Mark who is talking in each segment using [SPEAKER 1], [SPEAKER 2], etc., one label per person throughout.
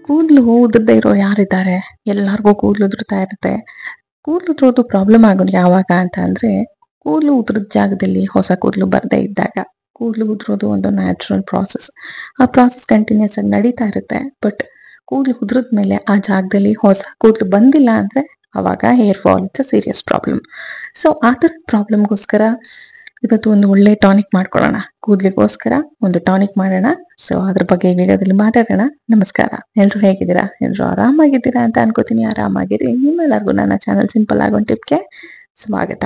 [SPEAKER 1] ಕೂದಲು ಉದುರದೇ ಇರೋ ಯಾರಿದ್ದಾರೆ ಎಲ್ಲಾರ್ಗೂ ಕೂದಲು ಉದುರ್ತಾ ಇರುತ್ತೆ ಕೂದಲು ಉದುರೋದು ಪ್ರಾಬ್ಲಮ್ ಆಗೋದು ಯಾವಾಗ ಅಂತ ಅಂದ್ರೆ ಕೂದಲು ಉದುರದ ಜಾಗದಲ್ಲಿ ಹೊಸ ಕೂದಲು ಬರದೇ ಇದ್ದಾಗ ಕೂದಲು ಉದುರೋದು ಒಂದು ನ್ಯಾಚುರಲ್ ಪ್ರಾಸೆಸ್ ಆ ಪ್ರಾಸೆಸ್ ಕಂಟಿನ್ಯೂಸ್ ಆಗಿ ನಡೀತಾ ಇರುತ್ತೆ ಬಟ್ ಕೂದಲು ಉದುರದ ಮೇಲೆ ಆ ಜಾಗದಲ್ಲಿ ಹೊಸ ಕೂದಲು ಬಂದಿಲ್ಲ ಅಂದ್ರೆ ಅವಾಗ hair fall it's serious problem so ಆ ಥರದ ಪ್ರಾಬ್ಲಮ್ಗೋಸ್ಕರ ಇವತ್ತು ಒಂದು ಒಳ್ಳೆ ಟಾನಿಕ್ ಮಾಡ್ಕೊಳ್ಳೋಣ ಕೂದಲಿಗೋಸ್ಕರ ಒಂದು ಟಾನಿಕ್ ಮಾಡೋಣ ಸೊ ಅದ್ರ ಬಗ್ಗೆ ಈ ವಿಡಿಯೋದಲ್ಲಿ ಮಾತಾಡೋಣ ನಮಸ್ಕಾರ ಎಲ್ರು ಹೇಗಿದ್ದೀರಾ ಎಲ್ರು ಆರಾಮಾಗಿದ್ದೀರಾ ಅಂತ ಅನ್ಕೋತೀನಿ ಆರಾಮಾಗಿರಿ ನಿಮ್ಮೆಲ್ಲರಿಗೂ ನನ್ನ ಚಾನಲ್ ಸಿಂಪಲ್ ಆಗೋ ಟಿಪ್ಗೆ ಸ್ವಾಗತ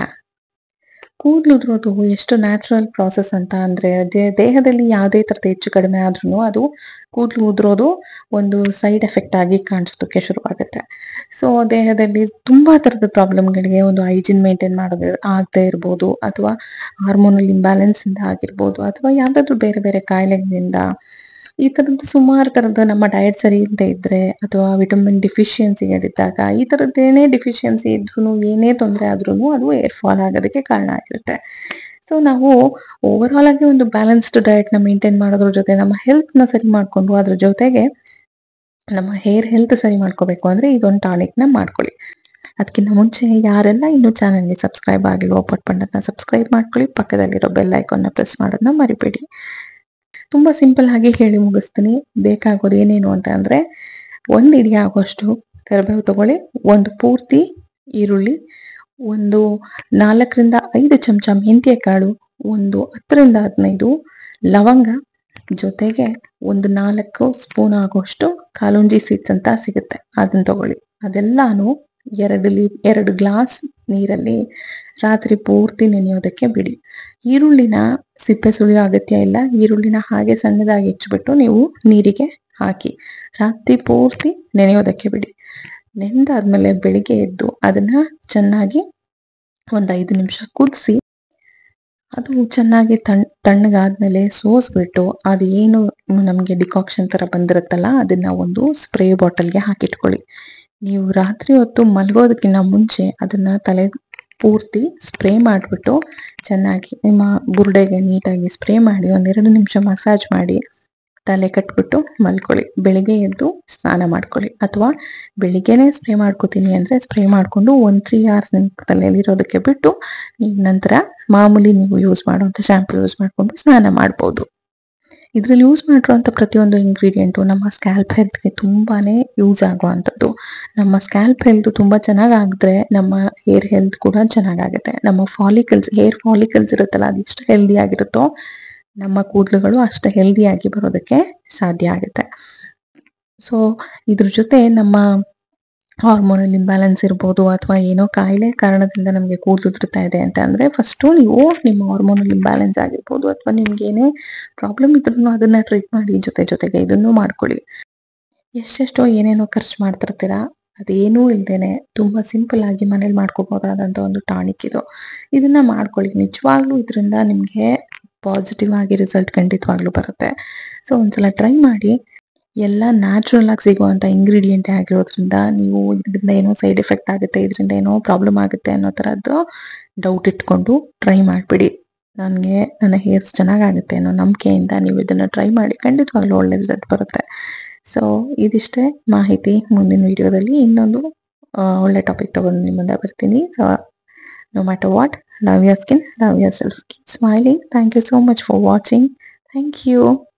[SPEAKER 1] ಕೂದಲು ಉದುರೋದು ಎಷ್ಟು ನ್ಯಾಚುರಲ್ ಪ್ರಾಸೆಸ್ ಅಂತ ಅಂದ್ರೆ ದೇ- ದೇಹದಲ್ಲಿ ಯಾವುದೇ ತರದ ಹೆಚ್ಚು ಕಡಿಮೆ ಆದ್ರೂ ಅದು ಕೂದಲು ಉದುರೋದು ಒಂದು ಸೈಡ್ ಎಫೆಕ್ಟ್ ಆಗಿ ಕಾಣಿಸೋದಕ್ಕೆ ಶುರುವಾಗುತ್ತೆ ಸೊ ದೇಹದಲ್ಲಿ ತುಂಬಾ ತರದ ಪ್ರಾಬ್ಲಮ್ಗಳಿಗೆ ಒಂದು ಹೈಜಿನ್ ಮೇಂಟೈನ್ ಮಾಡೋದು ಆಗದೆ ಇರ್ಬೋದು ಅಥವಾ ಹಾರ್ಮೋನಲ್ ಇಂಬ್ಯಾಲೆನ್ಸ್ ಇಂದ ಆಗಿರ್ಬೋದು ಅಥವಾ ಯಾವ್ದಾದ್ರು ಬೇರೆ ಬೇರೆ ಕಾಯಿಲೆಗಳಿಂದ ಈ ತರದ್ದು ಸುಮಾರು ತರದ ನಮ್ಮ ಡಯಟ್ ಸರಿ ಇಲ್ಲದೆ ಇದ್ರೆ ಅಥವಾ ವಿಟಮಿನ್ ಡಿಫಿಷಿಯನ್ಸಿಗಳಿದ್ದಾಗ ಈ ತರದ್ದೇನೇ ಡಿಫಿಷಿಯನ್ಸಿ ಇದ್ರೂ ಏನೇ ತೊಂದರೆ ಆದ್ರೂ ಅದು ಏರ್ ಫಾಲ್ ಆಗೋದಕ್ಕೆ ಕಾರಣ ಆಗಿರುತ್ತೆ ಸೊ ನಾವು ಓವರ್ ಆಲ್ ಆಗಿ ಒಂದು ಬ್ಯಾಲೆನ್ಸ್ಡ್ ಡಯಟ್ ನ ಮೇಂಟೈನ್ ಮಾಡೋದ್ರ ಜೊತೆ ನಮ್ಮ ಹೆಲ್ತ್ ನ ಸರಿ ಮಾಡ್ಕೊಂಡು ಅದ್ರ ಜೊತೆಗೆ ನಮ್ಮ ಹೇರ್ ಹೆಲ್ತ್ ಸರಿ ಮಾಡ್ಕೋಬೇಕು ಅಂದ್ರೆ ಇದೊಂದು ಟಾನಿಕ್ ನ ಮಾಡ್ಕೊಳ್ಳಿ ಅದಕ್ಕಿಂತ ಮುಂಚೆ ಯಾರೆಲ್ಲ ಇನ್ನೂ ಚಾನಲ್ಗೆ ಸಬ್ಸ್ಕ್ರೈಬ್ ಆಗಿಲ್ವೋ ಪಟ್ ಬಟನ್ನ ಸಬ್ಸ್ಕ್ರೈಬ್ ಮಾಡ್ಕೊಳ್ಳಿ ಪಕ್ಕದಲ್ಲಿರೋ ಬೆಲ್ ಐಕಾನ್ನ ಪ್ರೆಸ್ ಮಾಡೋದನ್ನ ಮರಿಬೇಡಿ ತುಂಬಾ ಸಿಂಪಲ್ ಆಗಿ ಹೇಳಿ ಮುಗಿಸ್ತೀನಿ ಬೇಕಾಗೋದು ಏನೇನು ಅಂತ ಅಂದ್ರೆ ಒಂದು ಇಡಿ ಆಗೋಷ್ಟು ಕರಿಬೇವು ತಗೊಳ್ಳಿ ಒಂದು ಪೂರ್ತಿ ಈರುಳ್ಳಿ ಒಂದು ನಾಲ್ಕರಿಂದ ಐದು ಚಮಚ ಮೆಂತ್ಯ ಕಾಳು ಒಂದು ಹತ್ತರಿಂದ ಹದಿನೈದು ಲವಂಗ ಜೊತೆಗೆ ಒಂದು ನಾಲ್ಕು ಸ್ಪೂನ್ ಆಗೋಷ್ಟು ಕಾಲುಂಜಿ ಸೀಡ್ಸ್ ಅಂತ ಸಿಗುತ್ತೆ ಅದನ್ನ ತಗೊಳ್ಳಿ ಅದೆಲ್ಲಾನು ಎರಡು ಲೀ ಎರಡು ಗ್ಲಾಸ್ ನೀರಲ್ಲಿ ರಾತ್ರಿ ಪೂರ್ತಿ ನೆನೆಯೋದಕ್ಕೆ ಬಿಡಿ ಈರುಳ್ಳಿನ ಸಿಪ್ಪೆ ಸುಳಿಯೋ ಅಗತ್ಯ ಇಲ್ಲ ಈರುಳ್ಳಿನ ಹಾಗೆ ಸಣ್ಣದಾಗಿ ಹೆಚ್ಚಿಬಿಟ್ಟು ನೀವು ನೀರಿಗೆ ಹಾಕಿ ರಾತ್ರಿ ಪೂರ್ತಿ ನೆನೆಯೋದಕ್ಕೆ ಬಿಡಿ ನೆಂದಾದ್ಮೇಲೆ ಬೆಳಿಗ್ಗೆ ಎದ್ದು ಅದನ್ನ ಚೆನ್ನಾಗಿ ಒಂದ್ ಐದು ನಿಮಿಷ ಕುದಿಸಿ ಅದು ಚೆನ್ನಾಗಿ ತಣ್ ತಣ್ಣಗಾದ್ಮೇಲೆ ಸೋಸ್ಬಿಟ್ಟು ಅದು ಏನು ನಮಗೆ ಡಿಕಾಕ್ಷನ್ ತರ ಬಂದಿರುತ್ತಲ್ಲ ಅದನ್ನ ಒಂದು ಸ್ಪ್ರೇ ಬಾಟಲ್ಗೆ ಹಾಕಿಟ್ಕೊಳ್ಳಿ ನೀವು ರಾತ್ರಿ ಹೊತ್ತು ಮಲಗೋದಕ್ಕಿಂತ ಮುಂಚೆ ಅದನ್ನ ತಲೆ ಪೂರ್ತಿ ಸ್ಪ್ರೇ ಮಾಡಿಬಿಟ್ಟು ಚೆನ್ನಾಗಿ ನಿಮ್ಮ ಬುರುಡೆಗೆ ನೀಟಾಗಿ ಸ್ಪ್ರೇ ಮಾಡಿ ಒಂದೆರಡು ನಿಮಿಷ ಮಸಾಜ್ ಮಾಡಿ ತಲೆ ಕಟ್ಬಿಟ್ಟು ಮಲ್ಕೊಳ್ಳಿ ಬೆಳಿಗ್ಗೆ ಎದ್ದು ಸ್ನಾನ ಮಾಡ್ಕೊಳ್ಳಿ ಅಥವಾ ಬೆಳಿಗ್ಗೆನೆ ಸ್ಪ್ರೇ ಮಾಡ್ಕೋತೀನಿ ಅಂದ್ರೆ ಸ್ಪ್ರೇ ಮಾಡ್ಕೊಂಡು ಒಂದ್ ತ್ರೀ ಅವರ್ಸ್ ನಿಮ್ ತಲೆಯಲ್ಲಿರೋದಕ್ಕೆ ಬಿಟ್ಟು ನೀವು ನಂತರ ಮಾಮೂಲಿ ನೀವು ಯೂಸ್ ಮಾಡುವಂತ ಶಾಂಪು ಯೂಸ್ ಮಾಡ್ಕೊಂಡು ಸ್ನಾನ ಮಾಡ್ಬೋದು ಇದ್ರಲ್ಲಿ ಯೂಸ್ ಮಾಡಿರುವಂತ ಪ್ರತಿಯೊಂದು ಇಂಗ್ರೀಡಿಯೆಂಟು ನಮ್ಮ ಸ್ಕ್ಯಾಲ್ಪ್ ಹೆಲ್ತ್ಗೆ ತುಂಬಾನೇ ಯೂಸ್ ಆಗುವಂಥದ್ದು ನಮ್ಮ ಸ್ಕ್ಯಾಲ್ಪ್ ಹೆಲ್ತ್ ತುಂಬಾ ಚೆನ್ನಾಗ್ ಆಗಿದ್ರೆ ನಮ್ಮ ಹೇರ್ ಹೆಲ್ತ್ ಕೂಡ ಚೆನ್ನಾಗಾಗುತ್ತೆ ನಮ್ಮ ಫಾಲಿಕಲ್ಸ್ ಹೇರ್ ಫಾಲಿಕಲ್ಸ್ ಇರುತ್ತಲ್ಲ ಅದು ಎಷ್ಟು ಹೆಲ್ದಿ ಆಗಿರುತ್ತೋ ನಮ್ಮ ಕೂದಲುಗಳು ಅಷ್ಟು ಹೆಲ್ದಿಯಾಗಿ ಬರೋದಕ್ಕೆ ಸಾಧ್ಯ ಆಗುತ್ತೆ ಸೊ ಇದ್ರ ಜೊತೆ ನಮ್ಮ ಹಾರ್ಮೋನಲ್ ಇಂಬ್ಯಾಲೆನ್ಸ್ ಇರ್ಬೋದು ಅಥವಾ ಏನೋ ಕಾಯಿಲೆ ಕಾರಣದಿಂದ ನಮಗೆ ಕೂದಲು ಉದುರ್ತಾ ಇದೆ ಅಂತ ಅಂದ್ರೆ ಫಸ್ಟು ನೀವು ನಿಮ್ಮ ಹಾರ್ಮೋನಲ್ ಇಂಬ್ಯಾಲೆನ್ಸ್ ಆಗಿರ್ಬೋದು ಅಥವಾ ನಿಮ್ಗೆ ಏನೇ ಪ್ರಾಬ್ಲಮ್ ಇದ್ರೂ ಅದನ್ನ ಟ್ರೀಟ್ ಮಾಡಿ ಜೊತೆ ಜೊತೆಗೆ ಇದನ್ನು ಮಾಡ್ಕೊಳ್ಳಿ ಎಷ್ಟೆಷ್ಟೋ ಏನೇನೋ ಖರ್ಚು ಮಾಡ್ತಿರ್ತೀರಾ ಅದೇನೂ ಇಲ್ದೇನೆ ತುಂಬಾ ಸಿಂಪಲ್ ಆಗಿ ಮನೇಲಿ ಮಾಡ್ಕೋಬಹುದಾದಂತ ಒಂದು ಟಾನಿಕ್ ಇದು ಇದನ್ನ ಮಾಡ್ಕೊಳ್ಳಿ ನಿಜವಾಗ್ಲೂ ಇದರಿಂದ ನಿಮ್ಗೆ ಪಾಸಿಟಿವ್ ಆಗಿ ರಿಸಲ್ಟ್ ಖಂಡಿತವಾಗ್ಲೂ ಬರುತ್ತೆ ಸೊ ಒಂದ್ಸಲ ಟ್ರೈ ಮಾಡಿ ಎಲ್ಲ ನ್ಯಾಚುರಲ್ ಆಗಿ ಸಿಗುವಂತ ಇಂಗ್ರೀಡಿಯೆಂಟ್ ಆಗಿರೋದ್ರಿಂದ ನೀವು ಇದರಿಂದ ಏನೋ ಸೈಡ್ ಎಫೆಕ್ಟ್ ಆಗುತ್ತೆ ಇದರಿಂದ ಏನೋ ಪ್ರಾಬ್ಲಮ್ ಆಗುತ್ತೆ ಅನ್ನೋ ತರದ್ದು ಡೌಟ್ ಇಟ್ಕೊಂಡು ಟ್ರೈ ಮಾಡ್ಬಿಡಿ ನನಗೆ ನನ್ನ ಹೇರ್ಸ್ ಚೆನ್ನಾಗಾಗುತ್ತೆ ಅನ್ನೋ ನಂಬಿಕೆಯಿಂದ ನೀವು ಇದನ್ನ ಟ್ರೈ ಮಾಡಿ ಖಂಡಿತವಾಗ್ಲೂ ಒಳ್ಳೆ ರಿಸಲ್ಟ್ ಬರುತ್ತೆ ಸೊ ಇದಿಷ್ಟೇ ಮಾಹಿತಿ ಮುಂದಿನ ವಿಡಿಯೋದಲ್ಲಿ ಇನ್ನೊಂದು ಆ, ಒಳ್ಳೆ ಟಾಪಿಕ್ ತಗೊಂಡು ನಿಮ್ಮ ಮುಂದೆ ಬರ್ತೀನಿ so no matter what love your skin love yourself keep smiling thank you so much for watching thank you